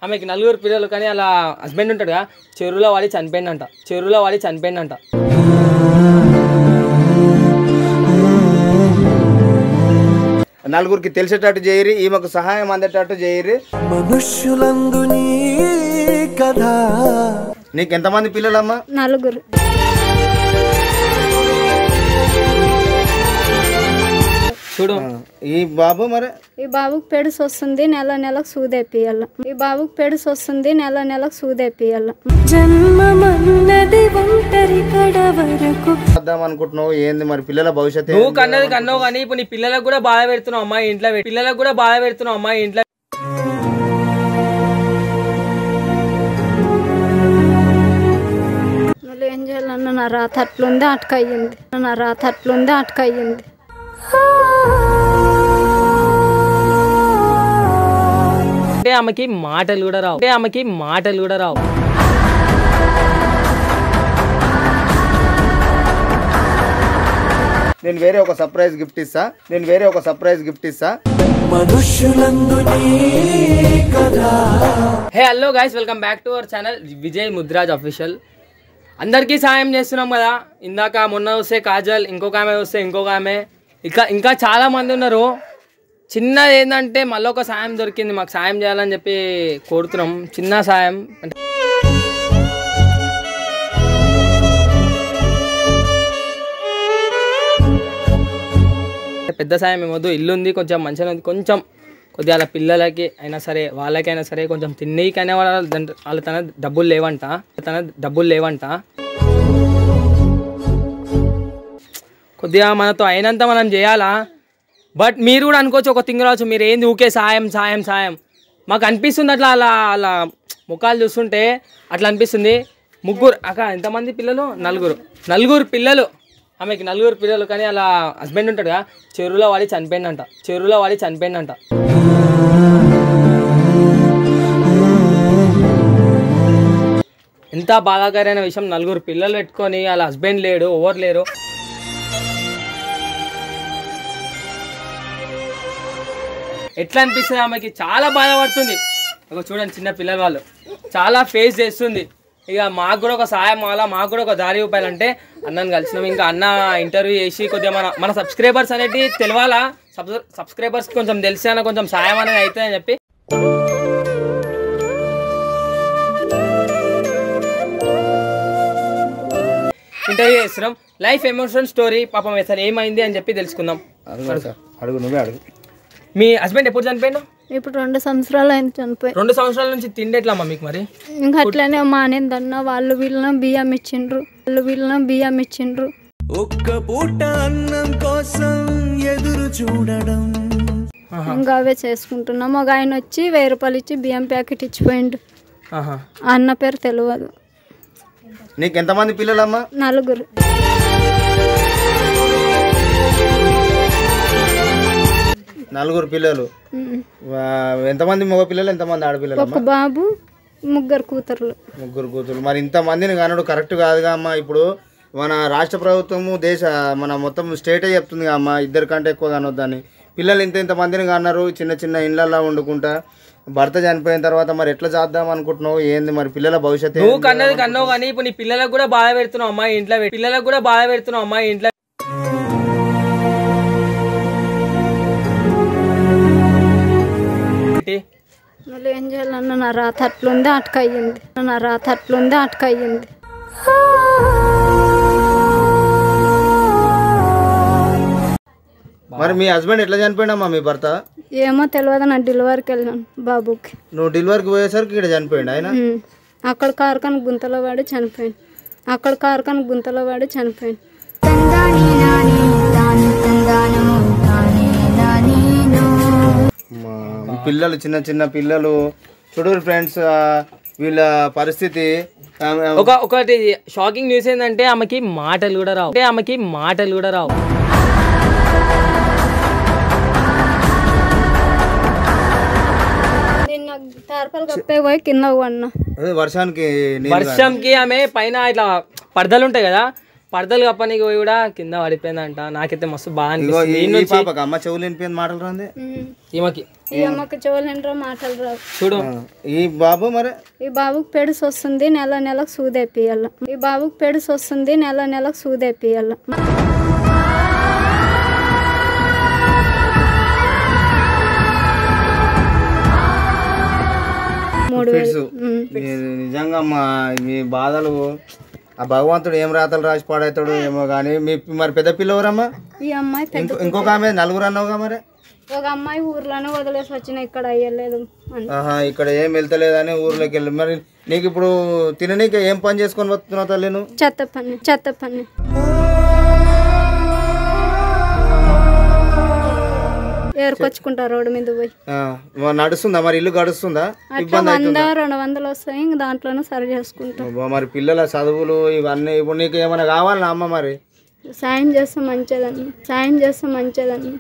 ఆమెకి నలుగురు పిల్లలు కానీ అలా హస్బెండ్ ఉంటాడుగా చెరువులో వాడి చనిపోయిందంట చెరువులో వాడి చనిపోయిందంట నలుగురికి తెలిసేటట్టు చేయరి ఈమెకు సహాయం అందేటట్టు చేయరి మనుష్యులందుని కథ నీకు ఎంతమంది పిల్లలమ్మా నలుగురు చూడు ఈ బాబు మరి ఈ బాబుకి పెడుసు వస్తుంది నెల నెలకు సూదేపియాల ఈ బాబుకి పెడుసు వస్తుంది నెల నెలకు సూదేపియాల జన్మమన్నది ఒంటరి కడ వరకు చేద్దాం అనుకుంటున్నావు ఏంది మరి పిల్లల భవిష్యత్తు నువ్వు కన్నది కన్నావు కానీ ఇప్పుడు నీ పిల్లలకు కూడా బాధ పెడుతున్నావు అమ్మాయి ఇంట్లో పెట్టి- పిల్లలకు కూడా బాధ పెడుతున్నావు అమ్మాయి ఇంట్లో మళ్ళీ ఏం చేయాలన్న నా రాత అట్లుంది అటుకయ్యింది నా రాత అట్లుంది అటుకయ్యింది అంటే ఆమెకి మాటలు కూడా రావు అంటే ఆమెకి మాటలు కూడా రావు నేను వేరే ఒక సర్ప్రైజ్ గిఫ్ట్ ఇస్తా నేను వేరే ఒక సర్ప్రైజ్ గిఫ్ట్ ఇస్తా మనుష్యులందుని కథ hey hello guys welcome back to our channel Vijay Mudraj official అందరికీ సాయం చేస్తున్నాం కదా ఇందాక మొన్న వస్తే కాజల్ ఇంకొక ఆమె వస్తే ఇంకొక ఆమె ఇంకా ఇంకా చాలా మంది ఉన్నారు చిన్నది ఏంటంటే మళ్ళీ ఒక సాయం దొరికింది మాకు సాయం చేయాలని చెప్పి కోరుతున్నాం చిన్న సాయం అంటే పెద్ద సాయం ఏమొద్దు ఇల్లు ఉంది కొంచెం మంచిగా ఉంది కొంచెం కొద్దిగా వాళ్ళ పిల్లలకి అయినా సరే వాళ్ళకైనా సరే కొంచెం తిన్నీకైనా వాళ్ళ దాంట్లో- వాళ్ళ తన డబ్బులు లేవంట తన డబ్బులు లేవంట కొద్దిగా మనతో అయినంత మనం చేయాలా బట్ మీరు కూడా అనుకోవచ్చు ఒక తింగ్ రావచ్చు మీరు ఏంది ఊకే సాయం సాయం సాయం మాకు అనిపిస్తుంది అట్లా అలా అలా ముఖాలు చూస్తుంటే అట్లా అనిపిస్తుంది ముగ్గురు అక్క ఎంతమంది పిల్లలు నలుగురు నలుగురు పిల్లలు ఆమెకి నలుగురు పిల్లలు కానీ అలా హస్బెండ్ ఉంటాడుగా చెరువులో వాడి చనిపోయిందంట చెరువులో వాడి చనిపోయిందంట ఎంత బాధాకరమైన విషయం నలుగురు పిల్లలు పెట్టుకొని వాళ్ళ హస్బెండ్ లేడు ఎవరు లేరు ఎట్లా అనిపిస్తుంది ఆమెకి చాలా బాధపడుతుంది ఇక చూడండి చిన్న పిల్లల వాళ్ళు చాలా ఫేస్ చేస్తుంది ఇక మాకు కూడా ఒక సహాయం అలా మాకు కూడా ఒక దారి చూపాలంటే అన్నని కలిసినాం ఇంకా అన్న ఇంటర్వ్యూ చేసి కొద్దిగా మన మన సబ్స్క్రైబర్స్ అనేటి తెలవాలా సబ్ సబ్స్క్రైబర్స్ కొంచెం తెలిసాన కొంచెం సాయం అనేది అవుతుందని చెప్పి ఇంటర్వ్యూ చేస్తున్నాం లైఫ్ ఎమోషన్ స్టోరీ పాపం అసలు ఏమైంది అని చెప్పి తెలుసుకుందాం అడుగు సార్ అడుగు నువ్వే అడుగు మీ హస్బెండ్ ఎప్పుడు చనిపోయిండు ఇప్పుడు రెండు సంవత్సరాలు అయింది చనిపోయి రెండు సంవత్సరాల నుంచి తిండి ఎట్లమ్మా మీకు మరి ఇంకా అట్లనే మానేందన్న వాళ్ళు వీళ్ళన బియ్యం ఇచ్చిండ్రు వాళ్ళు వీళ్ళన బియ్యం ఇచ్చిండ్రు ఒక్క పూట అన్నం కోసం ఎదురు చూడడం ఇంకా అవే చేసుకుంటున్నాం ఒక ఆయన వచ్చి వెయ్యి రూపాయలు ఇచ్చి బియ్యం ప్యాకెట్ ఇచ్చిపోయిండు ఆహా. ఆ అన్న పేరు తెలియదు నీకు ఎంతమంది పిల్లలమ్మా నలుగురు నలుగురు పిల్లలు ఉమ్. వా- ఎంతమంది మగ పిల్లలు ఎంతమంది ఆడపిల్లలు ఒక బాబు ముగ్గురు కూతుర్లు ముగ్గురు కూతురు మరి ఇంతమందిని కనడు కరెక్ట్ కాదుగా అమ్మా ఇప్పుడు మన రాష్ట్ర ప్రభుత్వము దేశ మన మొత్తం స్టేటే చెప్తుంది అమ్మ ఇద్దరు కంటే ఎక్కువ కనొద్దని పిల్లలు ఇంత ఇంత మందిని కన్నారు చిన్న చిన్న ఇళ్ళల్లో వండుకుంటా భర్త చనిపోయిన తర్వాత మరి ఎట్లా చేద్దాం అనుకుంటున్నావు ఏంది మరి పిల్లల భవిష్యత్తు నువ్వు ఏంది? కన్నది కన్నావు కానీ ఇప్పుడు నీ పిల్లలకు కూడా బాధ పెడుతున్నావు అమ్మాయి ఇంట్లో పెట్టి- పిల్లలకు కూడా బాధ పెడుతున్నావు అమ్మాయి ఇంట్లో పెట్టి. మళ్ళీ ఏం చేయాలన్న నా రాత అట్లుంది అటుకయ్యింది నా రాత అట్లుంది అటుకయ్యింది మరి మీ హస్బెండ్ ఎట్లా చనిపోయిండమ్మా మీ భర్త ఏమో తెలియదు నా డెలివరీకి వెళ్ళాను బాబుకి నువ్వు డెలివరీకి పోయేసరికి ఇక్కడ చనిపోయిండు ఆయన ఉమ్. అక్కడ కార్ఖాన గుంతలో పడి చనిపోయాను అక్కడ కార్ఖాన గుంతలో పడి చనిపోయాను మా పిల్లలు చిన్న చిన్న పిల్లలు చూడరు ఫ్రెండ్స్ వీళ్ళ పరిస్థితి ఆమె- ఒక ఒకటి షాకింగ్ న్యూస్ ఏంటంటే ఆమెకి మాటలు కూడా రావు అంటే ఆమెకి మాటలు కూడా రావు నిన్న తార్పాలు కప్పే పోయి కింద పడినా అదే వర్షానికి నీళ్ళు వర్షంకి ఆమె పైన ఇట్లా పరదలు ఉంటాయి కదా పడతలు కప్పనికి పోయి కూడా కింద పడిపోయిందంట నాకైతే మస్తు బాగా ఇగో అనిపిస్తుంది ఈ- ఈ ఈ నుంచి పాపకి అమ్మ చెవులు వినిపోయింది మాటలు రాంది ఈమెకి ఈ అమ్మకి చెవులేనరా మాటలు రావు చూడు ఈ బాబు మరి ఈ బాబుకి పెడుసు వస్తుంది నెల నెలకు సూదేపియాల ఈ బాబుకి పెడుసు వస్తుంది నెల నెలకు సూదేపియాల మూడు వేలు ఫిట్స్ ఇది నిజంగా మా మీ బాధలు ఆ భగవంతుడు ఏం రాతలు రాసి పాడవుతాడు ఏమో కానీ మీ మరి పెద్ద పిల్లవరమ్మా ఈ అమ్మాయి పెద్ద ఇంకో ఇంకొక ఆమె నలుగురు అన్నావుగా మరి ఒక అమ్మాయి ఊర్లోనే వదిలేసి వచ్చిన ఇక్కడ అయ్యలేదు అని ఆహా ఇక్కడ ఏం వెళ్తలేదని ఊర్లోకి వెళ్ళి మరి నీకు ఇప్పుడు తిననీకి ఏం పని చేసుకొని వస్తున్నావు తల్లి నువ్వు చెత్త పని చెత్త పని ఏరుకొచ్చుకుంటారు రోడ్డు మీద పోయి ఆ, మరి నడుస్తుందా మరి ఇల్లు గడుస్తుందా అట్లా వంద రెండు వందలు వస్తాయి ఇంక దాంట్లోనే సరి చేసుకుంటాం అబ్బా, మరి పిల్లల చదువులు ఇవన్నీ ఇప్పుడు నీకు ఏమైనా కావాలా అమ్మ మరి సాయం చేస్తే మంచిదని సాయం చేస్తే మంచిదని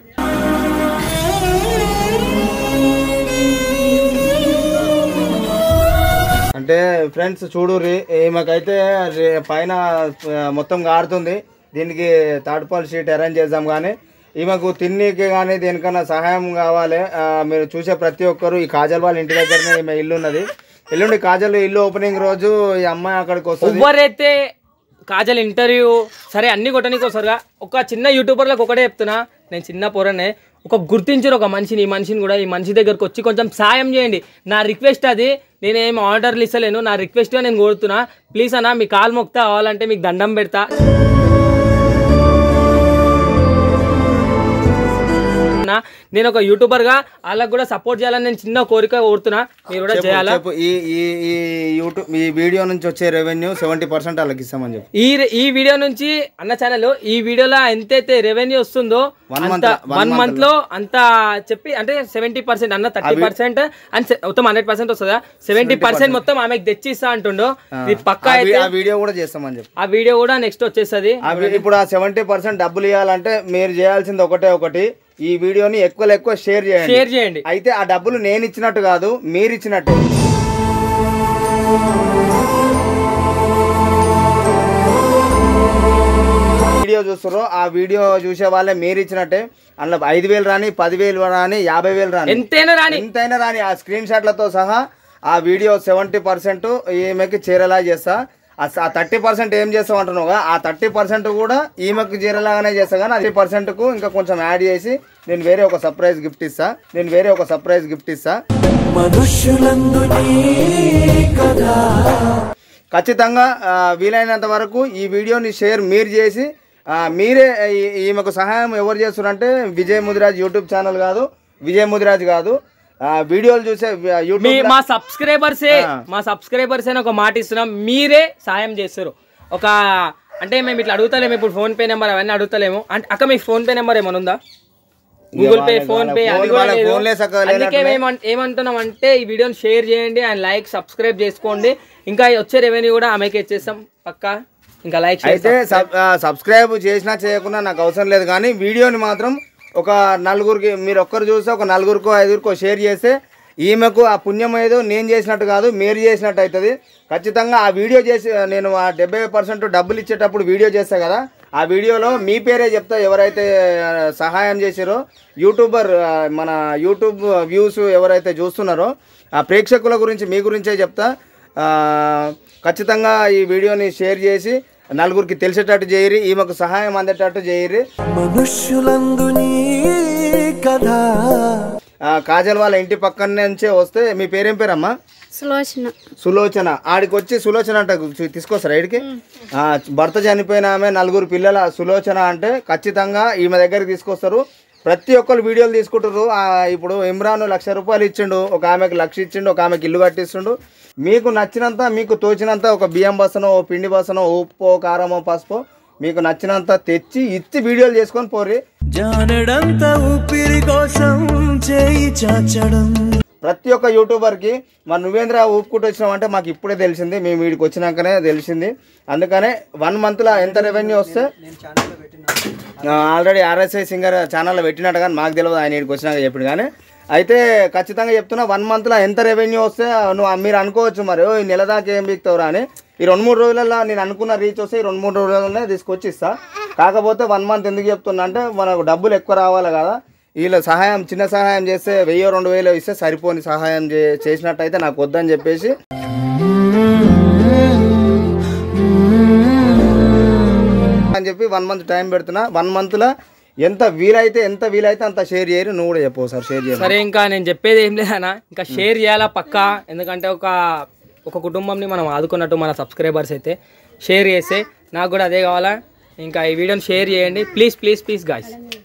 అంటే ఫ్రెండ్స్ చూడు ఈమెకైతే రే- పైన ఆ, మొత్తం గారుతుంది దీనికి థర్డ్ పాల్ షీట్ అరేంజ్ చేద్దాం కానీ ఈమెకు తిన్నీకి కానీ దేనికన్నా సహాయం కావాలి ఆ, మీరు చూసే ప్రతి ఒక్కరు ఈ కాజల్ వాళ్ళ ఇంటి దగ్గరనే ఈమె ఇల్లు ఉన్నది ఎల్లుండి కాజల్ ఇల్లు ఓపెనింగ్ రోజు ఈ అమ్మాయి అక్కడికి వస్తుంది ఎవరైతే కాజల్ ఇంటర్వ్యూ సరే అన్ని కొట్టడానికి వస్తారుగా ఒక చిన్న యూట్యూబర్లకు ఒకటే చెప్తున్నా నేను చిన్న పొరనే ఒక గుర్తించరు ఒక మనిషిని ఈ మనిషిని కూడా ఈ మనిషి దగ్గరకు వచ్చి కొంచెం సాయం చేయండి నా రిక్వెస్ట్ అది నేనేం ఆర్డర్లు ఇస్తలేను నా రిక్వెస్ట్గా నేను కోరుతున్నా ప్లీజ్ అన్న మీ కాలు మొక్తా కావాలంటే మీకు దండం పెడతా నా- నేను ఒక యూట్యూబర్ గా వాళ్ళకి కూడా సపోర్ట్ చేయాలని నేను చిన్న కోరిక కోరుతున్నా మీరు కూడా చేయాలా చెప్పు ఈ ఈ ఈ యూట్యూబ్ ఈ వీడియో నుంచి వచ్చే రెవెన్యూ సెవెంటీ పర్సెంట్ వాళ్ళకి ఇస్తామని చెప్పు ఈ ఈ వీడియో నుంచి అన్న ఛానల్ ఈ వీడియోలో ఎంతైతే రెవెన్యూ వస్తుందో One అంత month లో- one వన్ month మంత్ లో అంత చెప్పి అంటే సెవెంటీ పర్సెంట్ అన్న థర్టీ పర్సెంట్ అండ్ se- మొత్తం హండ్రెడ్ పర్సెంట్ వస్తుందా సెవెంటీ పర్సెంట్ మొత్తం ఆమెకు తెచ్చిస్తా అంటుండో ఇది పక్కా ఆ అయితే వీ- ఆ వీడియో కూడా చేస్తామని చెప్పు ఆ వీడియో కూడా నెక్స్ట్ వచ్చేస్తుంది ఆ వీ- ఇప్పుడు ఆ సెవెంటీ పర్సెంట్ డబ్బులు ఇవ్వాలంటే మీరు చేయాల్సింది ఒకటే ఒకటి ఈ వీడియోని ఎక్కువ ఎక్కువ షేర్ చేయండి షేర్ చేయండి అయితే ఆ డబ్బులు నేను ఇచ్చినట్టు కాదు మీరు ఇచ్చినట్టు వీడియో చూస్తారో ఆ వీడియో చూసే వాళ్ళే మీరు ఇచ్చినట్టే అందులో ఐదు వేలు రాని పదివేలు రాని యాభై వేలు రాని ఎంతైనా రాని ఎంతైనా రాని ఆ స్క్రీన్ షాట్లతో సహా ఆ వీడియో సెవెంటీ పర్సెంట్ ఈమెకి చేరేలా చేస్తా ఆ థర్టీ పర్సెంట్ ఏం చేస్తాం అంటున్నావుగా ఆ థర్టీ పర్సెంట్ కూడా ఈమెకు చేరేలాగానే చేస్తా కానీ అది పర్సెంట్కు ఇంకా కొంచెం యాడ్ చేసి నేను వేరే ఒక సర్ప్రైజ్ గిఫ్ట్ ఇస్తా నేను వేరే ఒక సర్ప్రైజ్ గిఫ్ట్ ఇస్తా మనుష్యులందు నీ కథ ఖచ్చితంగా ఆ, వీలైనంత వరకు ఈ వీడియోని షేర్ మీరు చేసి ఆ, మీరే ఈ- ఈమెకు సహాయం ఎవరు చేస్తున్నారంటే విజయ్ ముదిరాజ్ యూట్యూబ్ ఛానల్ కాదు విజయ్ ముదిరాజ్ కాదు ఆ, వీడియోలు చూసే మీ యూట్యూబ్ మా సబ్స్క్రైబర్సే ఆ. మా సబ్స్క్రైబర్స్ అని ఒక మాట ఇస్తున్నాం మీరే సాయం చేస్తారు ఒక అంటే మేము ఇట్లా అడుగుతలేము ఇప్పుడు ఫోన్ పే నెంబర్ అవన్నీ అడుగుతలేము అంటే అక్క మీ ఫోన్ పే నెంబర్ ఏమైనా ఉందా గూగుల్ పే వాళ్ళ- ఫోన్ పే వాళ్ళ అది phone- కూడా వాళ్ళ లేదు. phone లే చక్కగా అందుకే లేనట్టున్నాయి. మేము అన్- ఏమంటున్నాం అంటే ఈ వీడియోని షేర్ చేయండి అండ్ లైక్ సబ్స్క్రైబ్ చేసుకోండి ఇంకా వచ్చే రెవెన్యూ కూడా ఆమెకి ఇచ్చేస్తాం పక్కా ఇంకా లైక్ అయితే సబ్- ఆ, సబ్స్క్రైబ్ చేసినా చేయకున్నా నాకు అవసరం లేదు కానీ వీడియోని మాత్రం ఒక నలుగురికి మీరు ఒక్కరు చూస్తే ఒక నలుగురికో ఐదుగురికో షేర్ చేస్తే ఈమెకు ఆ పుణ్యం ఏదో నేను చేసినట్టు కాదు మీరు చేసినట్టు అవుతుంది ఖచ్చితంగా ఆ వీడియో చేసి నేను ఆ డెబ్బై పర్సెంట్ డబ్బులు ఇచ్చేటప్పుడు వీడియో చేస్తా కదా ఆ వీడియోలో మీ పేరే చెప్తా ఎవరైతే ఆ, సహాయం చేసారో యూట్యూబర్ ఆ, మన యూట్యూబ్ వ్యూస్ ఎవరైతే చూస్తున్నారో ఆ ప్రేక్షకుల గురించి మీ గురించే చెప్తా ఆ, ఖచ్చితంగా ఈ వీడియోని షేర్ చేసి నలుగురికి తెలిసేటట్టు చేయరి ఈమెకు సహాయం అందేటట్టు చేయరి మనుష్యులందు నీ కథ ఆ, కాజల్ వాళ్ళ ఇంటి పక్కన నుంచే వస్తే మీ పేరేం పేరమ్మా సులోచన సులోచన ఆడికి వచ్చి సులోచన అంట చూ- తీసుకొస్తారా ఇడికి భర్త చనిపోయిన ఆమె నలుగురు పిల్లల సులోచన అంటే ఖచ్చితంగా ఈమె దగ్గరికి తీసుకొస్తారు ప్రతి ఒక్కరు వీడియోలు తీసుకుంటారు ఆ, ఇప్పుడు ఇమ్రాన్ లక్ష రూపాయలు ఇచ్చిండు ఒక ఆమెకు లక్ష ఇచ్చిండు ఒక ఆమెకి ఇల్లు కట్టిస్తుండు మీకు నచ్చినంత మీకు తోచినంత ఒక బియ్యం బసనో ఓ పిండి బసనో ఉప్పు కారమో పసుపు మీకు నచ్చినంత తెచ్చి ఇచ్చి వీడియోలు చేసుకొని పోర్రి జానడంత ఊపిరి కోసం చేయి చాచడం ప్రతి ఒక్క యూట్యూబర్కి మరి నువ్వేంద్ర ఊపుకుంటూ వచ్చినావు అంటే మాకు ఇప్పుడే తెలిసింది మేము వీడికి వచ్చినాకనే తెలిసింది అందుకనే వన్ మంత్లో ఎంత రెవెన్యూ వస్తే ఆల్రెడీ ఆర్ఎస్ఐ సింగర్ ఛానల్లో పెట్టినట్టు కానీ మాకు తెలియదు ఆయన వీడికి వచ్చినాక చెప్పాడు కానీ అయితే ఖచ్చితంగా చెప్తున్నా వన్ మంత్లో ఎంత రెవెన్యూ వస్తే నువ్వు మీరు అనుకోవచ్చు మరి ఓ ఈ నెల దాకా ఏం బీక్తావురా అని ఈ రెండు మూడు రోజులలో నేను అనుకున్న రీచ్ వస్తే ఈ రెండు మూడు రోజులలోనే తీసుకొచ్చి ఇస్తా కాకపోతే వన్ మంత్ ఎందుకు చెప్తున్నా అంటే మనకు డబ్బులు ఎక్కువ రావాలి కదా వీళ్ళ సహాయం చిన్న సహాయం చేస్తే వెయ్యి రెండు వేలు ఇస్తే సరిపోని సహాయం చే చేసినట్టయితే నాకు వద్దని చెప్పేసి అని చెప్పి వన్ మంత్ టైం పెడుతున్నా వన్ మంత్లో ఎంత వీలైతే ఎంత వీలైతే అంత షేర్ చేయరు నువ్వు కూడా చెప్పు సార్ షేర్ చేయరు సరే ఇంకా నేను చెప్పేది ఏం లేదన్నా ఇంకా షేర్ చేయాలా పక్కా ఎందుకంటే ఒక ఒక కుటుంబంని మనం ఆదుకున్నట్టు మన సబ్స్క్రైబర్స్ అయితే షేర్ చేస్తే నాకు కూడా అదే కావాలా ఇంకా ఈ వీడియోని షేర్ చేయండి ప్లీజ్ ప్లీజ్ ప్లీజ్ గాయస్